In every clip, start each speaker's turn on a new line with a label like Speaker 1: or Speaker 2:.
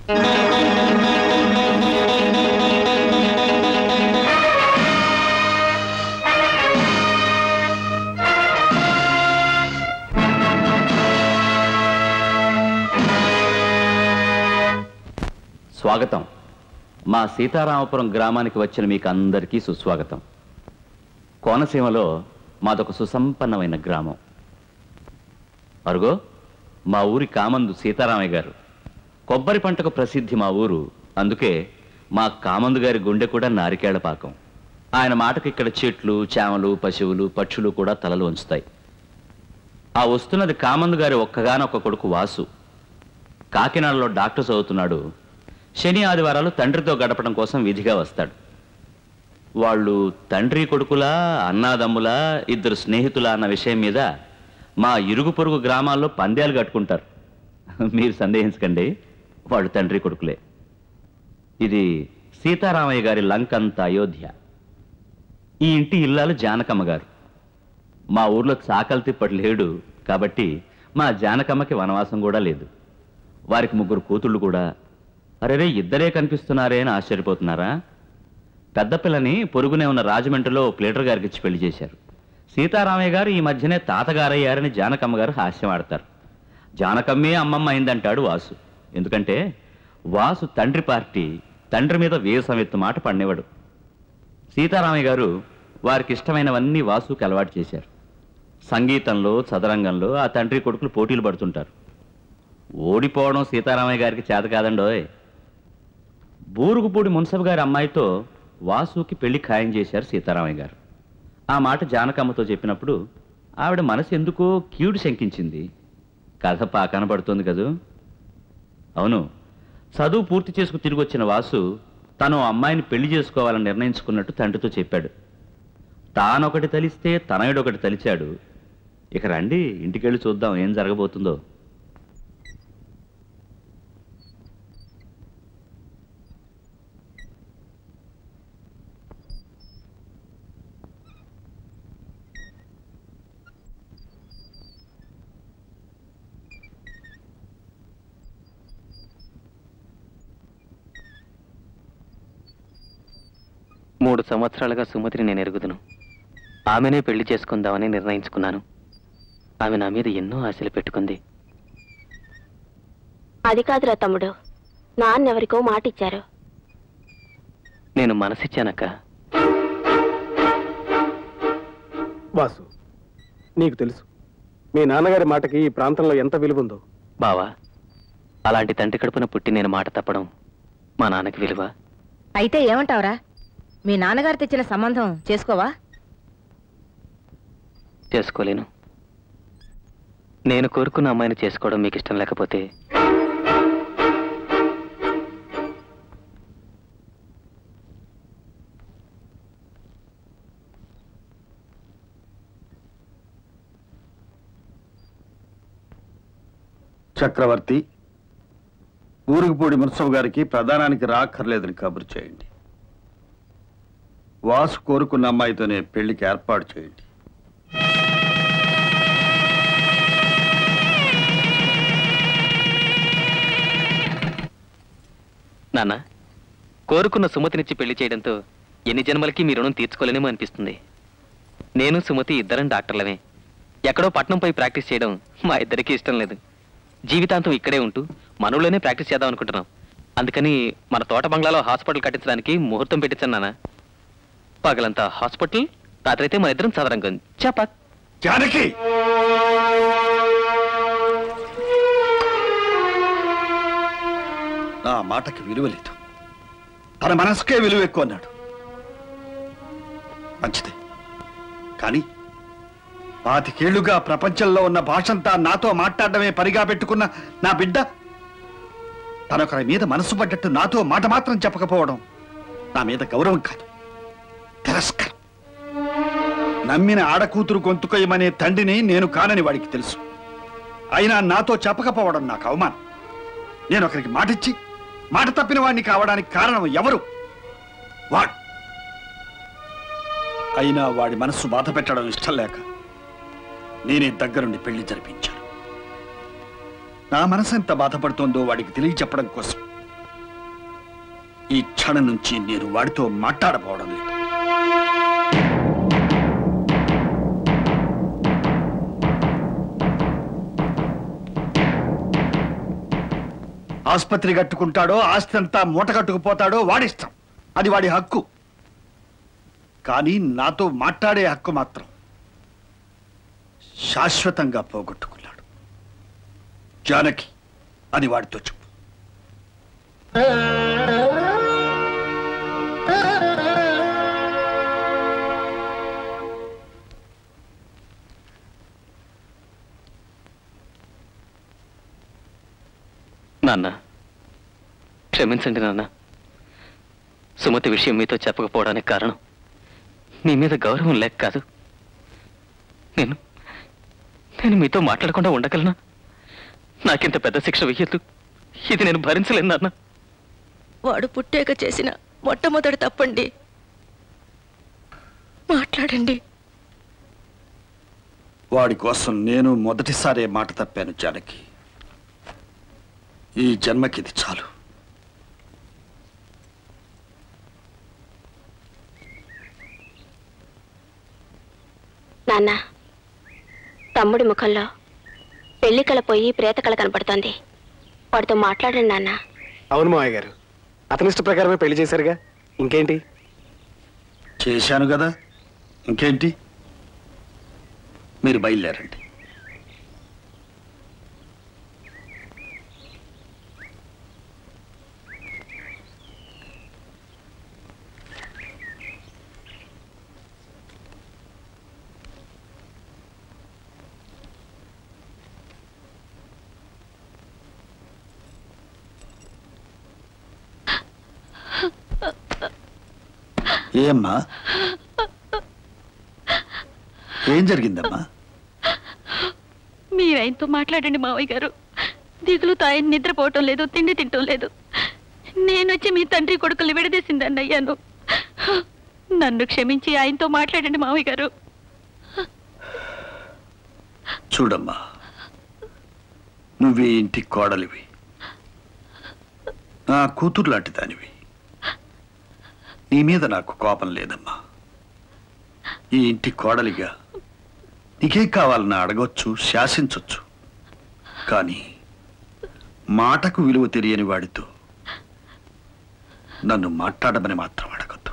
Speaker 1: స్వాగతం మా సీతారామపురం గ్రామానికి వచ్చిన మీకు అందరికీ సుస్వాగతం కోనసీమలో మాదొక సుసంపన్నమైన గ్రామం అరుగో మా ఊరి కామందు సీతారామయ్య గారు కొబ్బరి పంటకు ప్రసిద్ధి మా ఊరు అందుకే మా కామందు గారి గుండె కూడా నారికేళ్ల పాకం ఆయన మాటకు ఇక్కడ చెట్లు చేమలు పశువులు పక్షులు కూడా తలలు వంచుతాయి ఆ వస్తున్నది కామందు గారి ఒక్కగానొక్క కొడుకు వాసు కాకినాడలో డాక్టర్ చదువుతున్నాడు శని ఆదివారాలు తండ్రితో గడపడం కోసం విధిగా వస్తాడు వాళ్ళు తండ్రి కొడుకులా అన్నాదమ్ములా ఇద్దరు స్నేహితులా అన్న విషయం మీద మా ఇరుగు పొరుగు గ్రామాల్లో పందేలు కట్టుకుంటారు మీరు సందేహించకండి వాళ్ళు తండ్రి కొడుకులే ఇది సీతారామయ్య గారి లంకంత అయోధ్య ఈ ఇంటి ఇల్లాలు జానకమ్మ గారు మా ఊర్లో చాకలి తిప్పటి లేడు కాబట్టి మా జానకమ్మకి వనవాసం కూడా లేదు వారికి ముగ్గురు కూతుళ్ళు కూడా అరేరే ఇద్దరే కనిపిస్తున్నారే అని ఆశ్చర్యపోతున్నారా పెద్ద పిల్లని పొరుగునే ఉన్న రాజమండ్రిలో ప్లేటర్ గారికి ఇచ్చి పెళ్లి చేశారు సీతారామయ్య గారు ఈ మధ్యనే తాతగారయ్యారని జానకమ్మ గారు హాస్యం ఆడతారు జానకమ్మే అమ్మమ్మ అయిందంటాడు వాసు ఎందుకంటే వాసు తండ్రి పార్టీ తండ్రి మీద వేసమెత్తు మాట పడినవాడు సీతారామయ్య గారు వారికి ఇష్టమైనవన్నీ వాసుకి అలవాటు చేశారు సంగీతంలో చదరంగంలో ఆ తండ్రి కొడుకులు పోటీలు పడుతుంటారు ఓడిపోవడం సీతారామయ్య గారికి చేత కాదండోయ్ బూరుగుపూడి మున్సబ్ గారి అమ్మాయితో వాసుకి పెళ్లి ఖాయం చేశారు సీతారామయ్య గారు ఆ మాట జానకమ్మతో చెప్పినప్పుడు ఆవిడ మనసు ఎందుకో కీడు శంకించింది కథ పాకాన పడుతోంది కదూ అవును చదువు పూర్తి చేసుకు తిరిగి వచ్చిన వాసు తను ఆ అమ్మాయిని పెళ్లి చేసుకోవాలని నిర్ణయించుకున్నట్టు తండ్రితో చెప్పాడు తానొకటి తలిస్తే తనయుడొకటి తలిచాడు ఇక రండి ఇంటికెళ్ళి చూద్దాం ఏం జరగబోతుందో
Speaker 2: మూడు సంవత్సరాలుగా సుమతిని నేను ఎరుగుదును ఆమెనే పెళ్లి చేసుకుందామని నిర్ణయించుకున్నాను ఆమె నా మీద ఎన్నో ఆశలు పెట్టుకుంది
Speaker 3: అది కాదురా తమ్ముడు నాన్నెవరికో మాట ఇచ్చారు
Speaker 2: నేను మనసిచ్చానక్క
Speaker 4: వాసు నీకు తెలుసు మీ నాన్నగారి మాటకి ఈ ప్రాంతంలో ఎంత విలువ ఉందో
Speaker 2: బావా అలాంటి తండ్రి కడుపున పుట్టి నేను మాట తప్పడం మా నాన్నకి విలువ
Speaker 5: అయితే ఏమంటావురా మీ నాన్నగారు తెచ్చిన సంబంధం చేసుకోవా
Speaker 2: చేసుకోలేను నేను కోరుకున్న అమ్మాయిని చేసుకోవడం మీకు ఇష్టం లేకపోతే
Speaker 6: చక్రవర్తి ఊరుగుపూడి మున్సబ్ గారికి ప్రధానానికి రాక్కర్లేదని కబురు చేయండి వాసు కోరుకున్న అమ్మాయితోనే పెళ్లికి ఏర్పాటు చేయండి
Speaker 2: నాన్న కోరుకున్న సుమతినిచ్చి పెళ్లి చేయడంతో ఎన్ని జన్మలకి మీ రుణం తీర్చుకోలేనేమో అనిపిస్తుంది నేను సుమతి ఇద్దరం డాక్టర్లమే ఎక్కడో పట్నం పోయి ప్రాక్టీస్ చేయడం మా ఇద్దరికీ ఇష్టం లేదు జీవితాంతం ఇక్కడే ఉంటూ మనలోనే ప్రాక్టీస్ చేద్దాం అనుకుంటున్నాం అందుకని మన తోట బంగ్లాలో హాస్పిటల్ కట్టించడానికి ముహూర్తం పెట్టించాను నాన్న పగలంతా హాస్పిటల్ రాత్రైతే మన ఇద్దరం చదరంగం చపాక్
Speaker 6: జానకి నా మాటకి విలువ లేదు తన మనసుకే విలువ ఎక్కువ అన్నాడు మంచిది కానీ పాతికేళ్లుగా ప్రపంచంలో ఉన్న భాషంతా నాతో మాట్లాడడమే పరిగా పెట్టుకున్న నా బిడ్డ తనొకరి మీద మనసు పడ్డట్టు నాతో మాట మాత్రం చెప్పకపోవడం నా మీద గౌరవం కాదు తిరస్కారం నమ్మిన ఆడకూతురు గొంతుకొయ్యమనే తండ్రిని నేను కానని వాడికి తెలుసు అయినా నాతో చెప్పకపోవడం నాకు అవమానం నేను ఒకరికి మాటిచ్చి మాట తప్పిన వాడిని కావడానికి కారణం ఎవరు వాడు అయినా వాడి మనస్సు బాధ పెట్టడం ఇష్టం లేక నేనే దగ్గరుండి పెళ్లి జరిపించాను నా మనసు ఎంత బాధపడుతోందో వాడికి తెలియచెప్పడం కోసం ఈ క్షణం నుంచి నేను వాడితో మాట్లాడపోవడం లేదు ఆసుపత్రి కట్టుకుంటాడో ఆస్తి అంతా మూట కట్టుకుపోతాడో వాడిష్టం అది వాడి హక్కు కానీ నాతో మాట్లాడే హక్కు మాత్రం శాశ్వతంగా పోగొట్టుకున్నాడు జానకి అని వాడితో చెప్పు
Speaker 2: నాన్న క్షమించండి నాన్న సుమతి విషయం మీతో చెప్పకపోవడానికి కారణం మీ మీద గౌరవం లేక కాదు నేను నేను మీతో మాట్లాడకుండా ఉండగలనా నాకింత పెద్ద శిక్ష వెయ్యొద్దు ఇది నేను భరించలేను నాన్న
Speaker 5: వాడు పుట్టాక చేసిన మొట్టమొదటి తప్పండి మాట్లాడండి
Speaker 6: వాడి కోసం నేను మొదటిసారే మాట తప్పాను జానకి ఈ జన్మకిది చాలు
Speaker 3: నాన్న తమ్ముడి ముఖంలో పెళ్లి కళ పోయి ప్రేత కళ కనపడుతోంది వాడితో మాట్లాడండి నాన్న
Speaker 4: అవును మావయ్య గారు అతని ఇష్ట ప్రకారమే పెళ్లి చేశారుగా ఇంకేంటి
Speaker 6: చేశాను కదా ఇంకేంటి మీరు బయలుదేరండి ఏమ్మా ఏం జరిగిందమ్మా
Speaker 7: మీరు ఆయనతో మాట్లాడండి మావయ్య గారు దిగులుతో ఆయన నిద్రపోవటం లేదు తిండి తింటం లేదు నేను వచ్చి మీ తండ్రి కొడుకుల్ని విడదీసిందని అయ్యాను నన్ను క్షమించి ఆయనతో మాట్లాడండి మావయ్య గారు
Speaker 6: చూడమ్మా నువ్వే ఇంటి కోడలివి నా కూతురు లాంటి దానివి నీ మీద నాకు కోపం లేదమ్మా ఈ ఇంటి కోడలిగా నీకేం కావాలని అడగొచ్చు శాసించొచ్చు కానీ మాటకు విలువ తెలియని వాడితో నన్ను మాట్లాడమని మాత్రం అడగొద్దు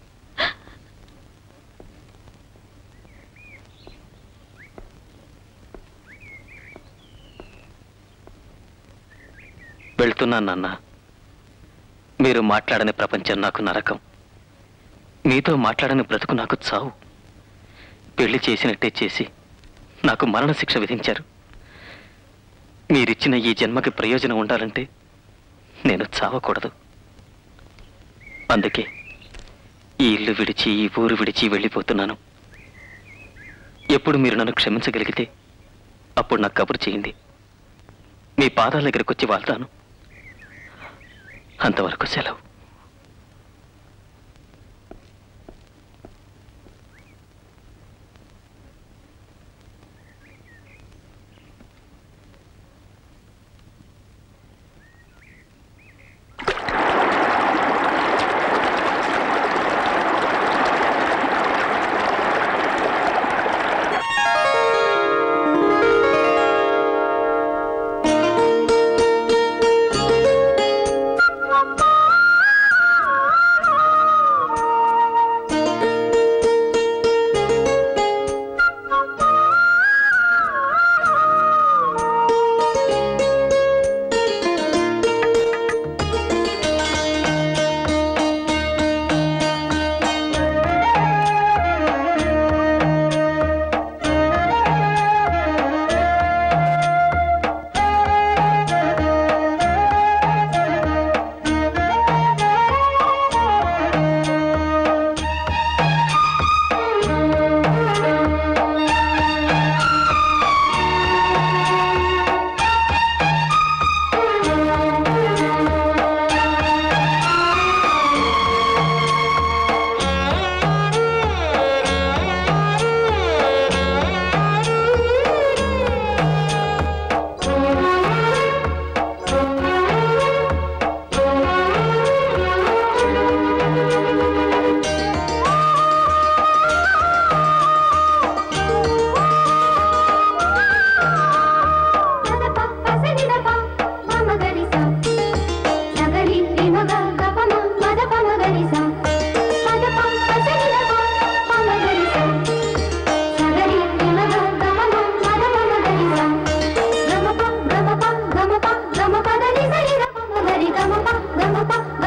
Speaker 2: వెళ్తున్నాను నాన్న మీరు మాట్లాడని ప్రపంచం నాకు నరకం మీతో మాట్లాడని బ్రతుకు నాకు చావు పెళ్లి చేసినట్టే చేసి నాకు మరణ శిక్ష విధించారు మీరిచ్చిన ఈ జన్మకి ప్రయోజనం ఉండాలంటే నేను చావకూడదు అందుకే ఈ ఇల్లు విడిచి ఈ ఊరు విడిచి వెళ్ళిపోతున్నాను ఎప్పుడు మీరు నన్ను క్షమించగలిగితే అప్పుడు నాకు కబురు చేయండి మీ పాదాల దగ్గరికి వచ్చి వాళ్తాను అంతవరకు సెలవు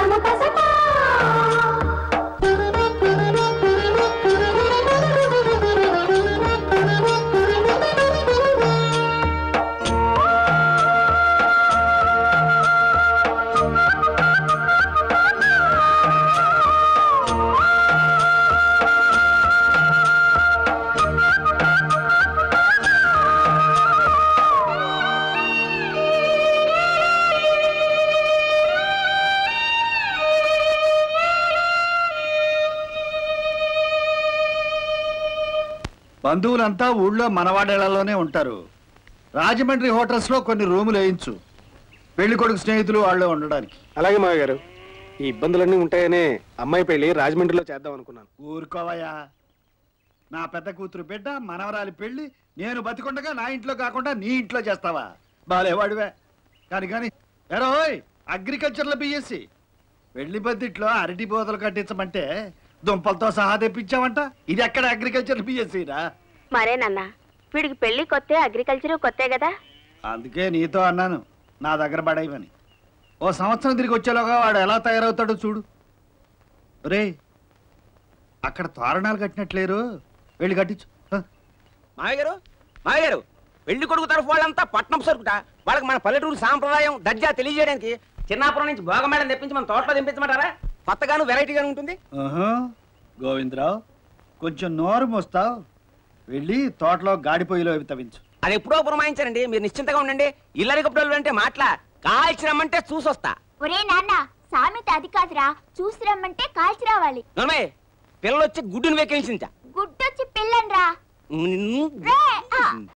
Speaker 6: బంధువులంతా ఊళ్ళో మనవాడేళ్లలోనే ఉంటారు రాజమండ్రి హోటల్స్ లో కొన్ని రూములు వేయించు పెళ్లి కొడుకు స్నేహితులు వాళ్ళే ఉండడానికి
Speaker 4: అలాగే మావయ్య గారు ఈ ఇబ్బందులన్నీ ఉంటాయనే అమ్మాయి పెళ్లి రాజమండ్రిలో చేద్దాం అనుకున్నాను
Speaker 6: ఊరుకోవయ్యా నా పెద్ద కూతురు బిడ్డ మనవరాలి పెళ్లి నేను బతికుండగా నా ఇంట్లో కాకుండా నీ ఇంట్లో చేస్తావా బాలేవాడివే కానీ కానీ ఎరోయ్ అగ్రికల్చర్లో బిఎస్సి పెళ్లి బద్దిట్లో అరటి బోతలు కట్టించమంటే దుంపలతో సహా తెప్పించావంట ఇది ఎక్కడ అగ్రికల్చర్ బిఎస్సి రా
Speaker 3: మరేనన్నా వీడికి పెళ్లి కొత్తే అగ్రికల్చర్ కొత్తే కదా
Speaker 6: అందుకే నీతో అన్నాను నా దగ్గర పడేయమని ఓ సంవత్సరం తిరిగి వచ్చేలోగా వాడు ఎలా తయారవుతాడో చూడు రే అక్కడ తోరణాలు కట్టినట్లేరు వెళ్ళి కట్టించు హ.
Speaker 8: మావయ్య గారు మావయ్య గారు పెళ్లి కొడుకు తరఫు వాళ్ళంతా పట్నం సరుకుట వాళ్ళకి మన పల్లెటూరు సాంప్రదాయం దర్జా తెలియజేయడానికి చిన్నాపురం నుంచి భోగమేళం తెప్పించి మన తోటలో దింపించమంటారా కొత్తగాను వెరైటీగాను ఉంటుంది
Speaker 6: ఆహా, గోవిందరావు కొంచెం నోరు మోస్తావు వెళ్ళి తోటలో గాడి పొయ్యిలో అవి తవ్వించు
Speaker 8: అది ఎప్పుడో పురమాయించారండి మీరు నిశ్చింతగా ఉండండి ఇల్లరి కప్పుడలు అంటే మాటల కాల్చి రమ్మంటే చూసొస్తా
Speaker 9: ఒరే నాన్న సామెత అది కాదురా చూసి రమ్మంటే కాల్చి రావాలి
Speaker 8: నోర్మే పిల్లలు వచ్చి గుడ్డును వెక్కించించా
Speaker 9: గుడ్డొచ్చి పిల్లన్రా
Speaker 8: నిన్ను
Speaker 9: రే ఆ,